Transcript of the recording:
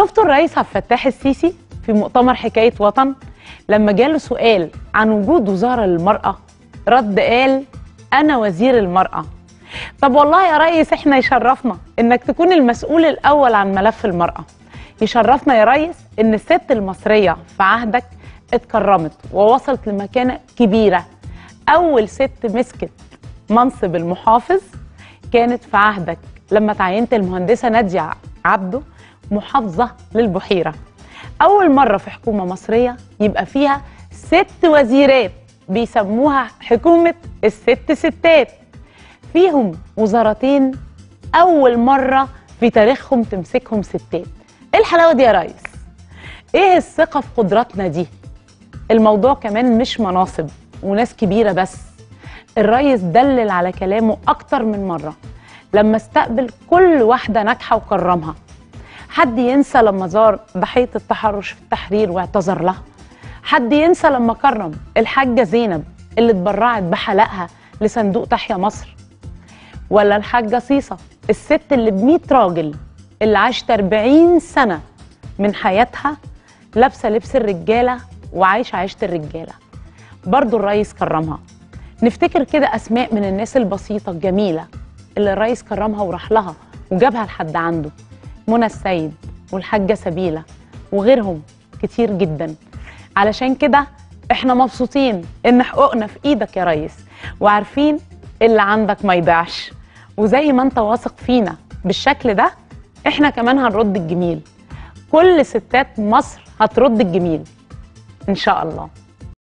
شفتوا الرئيس عبد الفتاح السيسي في مؤتمر حكاية وطن لما جاله سؤال عن وجود وزارة للمرأة رد قال أنا وزير المرأة طب والله يا ريس احنا يشرفنا انك تكون المسؤول الاول عن ملف المرأة يشرفنا يا ريس ان الست المصرية في عهدك اتكرمت ووصلت لمكانة كبيرة اول ست مسكت منصب المحافظ كانت في عهدك لما تعينت المهندسة نادية عبده محافظة للبحيرة أول مرة في حكومة مصرية يبقى فيها ست وزيرات بيسموها حكومة الست ستات فيهم وزارتين أول مرة في تاريخهم تمسكهم ستات إيه الحلاوة دي يا ريس؟ إيه الثقة في قدراتنا دي؟ الموضوع كمان مش مناصب وناس كبيرة بس الريس دلل على كلامه أكتر من مرة لما استقبل كل واحدة ناجحة وكرمها حد ينسى لما زار ضحية التحرش في التحرير واعتذر لها حد ينسى لما كرم الحاجة زينب اللي اتبرعت بحلقها لصندوق تحيا مصر ولا الحاجة صيصة الست اللي بميت راجل اللي عاشت 40 سنة من حياتها لابسة لبس الرجالة وعايشة عيشة الرجالة برضو الرئيس كرمها نفتكر كده أسماء من الناس البسيطة الجميلة اللي الرئيس كرمها وراح لها وجابها لحد عنده منى السيد والحاجة سبيلة وغيرهم كتير جدا علشان كده احنا مبسوطين ان حقوقنا في ايدك يا ريس وعارفين اللي عندك ما يضيعش وزي ما انت واثق فينا بالشكل ده احنا كمان هنرد الجميل كل ستات مصر هترد الجميل ان شاء الله